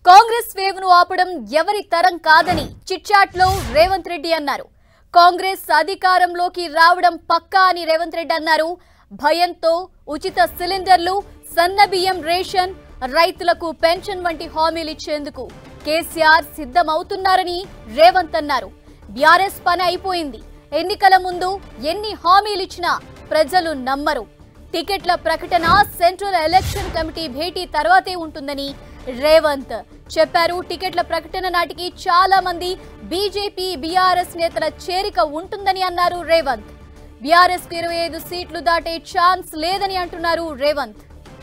Congress wave ను ఆపడం ఎవరి తరం కాదని చిట్చాట్లో రేవంత్ రెడ్డి అన్నారు కాంగ్రెస్ అధికారంలోకి రావడం పక్కా అని రేవంత్ రెడ్డి అన్నారు భయంతో ఉచిత సిలిండర్లు సన్నబియ్యం రేషన్ రైతులకు పెన్షన్ వంటి హామీలు ఇచ్చేందుకు కేసీఆర్ సిద్ధమవుతున్నారని రేవంత్ అన్నారు బీఆర్ఎస్ పని అయిపోయింది ఎన్నికల ముందు ఎన్ని హామీలిచ్చినా ప్రజలు నమ్మరు టికెట్ల ప్రకటన సెంట్రల్ ఎలక్షన్ కమిటీ భేటీ తర్వాతే ఉంటుందని రేవంత్ చెప్పారు టికెట్ల ప్రకటన నాటికి చాలా మంది బీజేపీ బీఆర్ఎస్ నేతల చేరిక ఉంటుందని అన్నారు రేవంత్ బీఆర్ఎస్ కు ఇరవై ఐదు సీట్లు దాటే ఛాన్స్ లేదని అంటున్నారు రేవంత్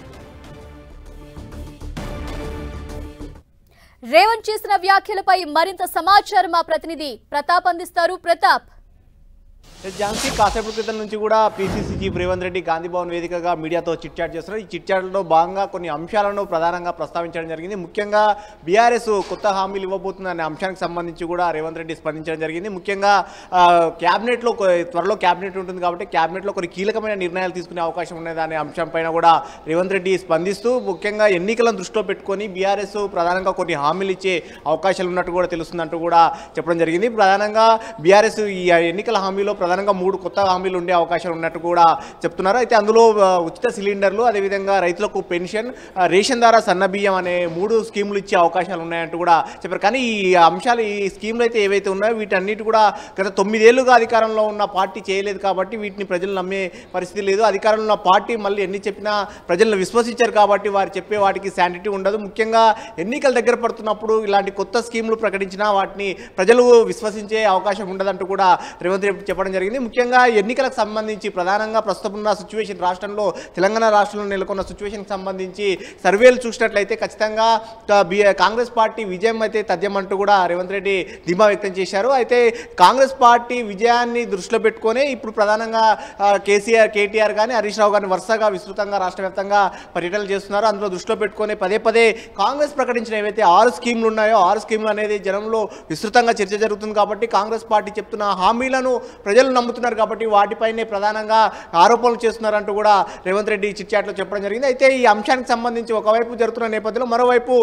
రేవంత్ చేసిన వ్యాఖ్యలపై మరింత సమాచారం మా ప్రతినిధి ప్రతాప్ అందిస్తారు ప్రతాప్ ఝాన్సీ కాసేపటి క్రితం నుంచి కూడా పీసీసీ చీఫ్ రేవంత్ రెడ్డి గాంధీ భవన్ వేదికగా మీడియాతో చిట్ చాట్ చేస్తున్నారు ఈ చిట్ చాట్లో భాగంగా కొన్ని అంశాలను ప్రధానంగా ప్రస్తావించడం జరిగింది ముఖ్యంగా బీఆర్ఎస్ కొత్త హామీలు ఇవ్వబోతుంది అనే అంశానికి సంబంధించి కూడా రేవంత్ రెడ్డి స్పందించడం జరిగింది ముఖ్యంగా ఆ, క్యాబినెట్లో కొ- త్వరలో క్యాబినెట్ ఉంటుంది కాబట్టి క్యాబినెట్లో కొన్ని కీలకమైన నిర్ణయాలు తీసుకునే అవకాశం ఉన్నది అనే అంశం పైన కూడా రేవంత్ రెడ్డి స్పందిస్తూ ముఖ్యంగా ఎన్నికలను దృష్టిలో పెట్టుకొని బీఆర్ఎస్ ప్రధానంగా కొన్ని హామీలు ఇచ్చే అవకాశాలు ఉన్నట్టు కూడా తెలుస్తుందంటూ కూడా చెప్పడం జరిగింది ప్రధానంగా బీఆర్ఎస్ ఈ ఎన్నికల హామీలో ప్రధానంగా మూడు కొత్త హామీలు ఉండే అవకాశాలు ఉన్నట్టు కూడా చెప్తున్నారు అయితే అందులో ఆ, ఉచిత సిలిండర్లు అదేవిధంగా రైతులకు పెన్షన్ ఆ, రేషన్ ద్వారా సన్నబియ్యం అనే మూడు స్కీములు ఇచ్చే అవకాశాలు ఉన్నాయంటూ కూడా చెప్పారు కానీ ఈ అంశాలు ఈ స్కీములు అయితే ఏవైతే ఉన్నాయో వీటన్నిటి కూడా గత తొమ్మిదేళ్లుగా అధికారంలో ఉన్న పార్టీ చేయలేదు కాబట్టి వీటిని ప్రజలు నమ్మే పరిస్థితి లేదు అధికారంలో ఉన్న పార్టీ మళ్ళీ ఎన్ని చెప్పినా ప్రజలను విశ్వసించారు కాబట్టి వారు చెప్పే వాటికి శాంటిటీ ఉండదు ముఖ్యంగా ఎన్నికల దగ్గర పడుతున్నప్పుడు ఇలాంటి కొత్త స్కీములు ప్రకటించినా వాటిని ప్రజలు విశ్వసించే అవకాశం ఉండదంటూ కూడా రేవంత్ రెడ్డి చెప్పడం జరిగింది ముఖ్యంగా ఎన్నికలకు సంబంధించి ప్రధానంగా ప్రస్తుతం ఉన్న సిచ్యువేషన్ రాష్ట్రంలో తెలంగాణ రాష్ట్రంలో నెలకొన్న సిచ్యువేషన్కి సంబంధించి సర్వేలు చూసినట్లయితే ఖచ్చితంగా ఆ, బి- కాంగ్రెస్ పార్టీ విజయం అయితే తథ్యమంటూ కూడా రేవంత్ రెడ్డి ధీమా వ్యక్తం చేశారు అయితే కాంగ్రెస్ పార్టీ విజయాన్ని దృష్టిలో పెట్టుకొని ఇప్పుడు ప్రధానంగా ఆ, కేసీఆర్ కేటీఆర్ కానీ హరీష్ రావు గారిని వరుసగా విస్తృతంగా రాష్ట్ర వ్యాప్తంగా పర్యటనలు చేస్తున్నారు అందులో దృష్టిలో పెట్టుకొని పదే పదే కాంగ్రెస్ ప్రకటించిన ఏవైతే ఆరు స్కీమ్లు ఉన్నాయో ఆరు స్కీమ్లు అనేది జనంలో విస్తృతంగా చర్చ జరుగుతుంది కాబట్టి కాంగ్రెస్ పార్టీ చెప్తున్న హామీలను ప్రజలు నమ్ముతున్నారు కాబట్టి వాటిపైనే ప్రధానంగా ఆరోపణలు చేస్తున్నారంటూ కూడా రేవంత్ రెడ్డి చిట్చాట్లో చెప్పడం జరిగింది అయితే ఈ అంశానికి సంబంధించి ఒకవైపు జరుగుతున్న నేపథ్యంలో మరోవైపు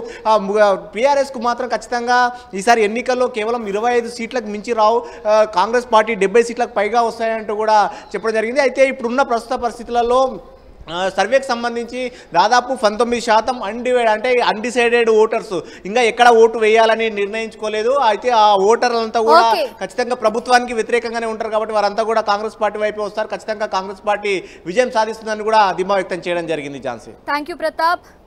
కు మాత్రం ఖచ్చితంగా ఈసారి ఎన్నికల్లో కేవలం ఇరవై ఐదు సీట్లకు మించి రావు ఆ, కాంగ్రెస్ పార్టీ డెబ్బై సీట్లకు పైగా వస్తాయంటూ కూడా చెప్పడం జరిగింది అయితే ఇప్పుడున్న ప్రస్తుత పరిస్థితులలో ఆ, సర్వేకి సంబంధించి దాదాపు పంతొమ్మిది శాతం అన్డివైడ్ అంటే అన్డిసైడెడ్ ఓటర్స్ ఇంకా ఎక్కడ ఓటు వేయాలని నిర్ణయించుకోలేదు అయితే ఆ ఓటర్లంతా కూడా Okay. ఖచ్చితంగా ప్రభుత్వానికి వ్యతిరేకంగానే ఉంటారు కాబట్టి వారంతా కూడా కాంగ్రెస్ పార్టీ వైపు వస్తారు ఖచ్చితంగా కాంగ్రెస్ పార్టీ విజయం సాధిస్తుందని కూడా ధీమా వ్యక్తం చేయడం జరిగింది ఝాన్సీ థ్యాంక్ యూ ప్రతాప్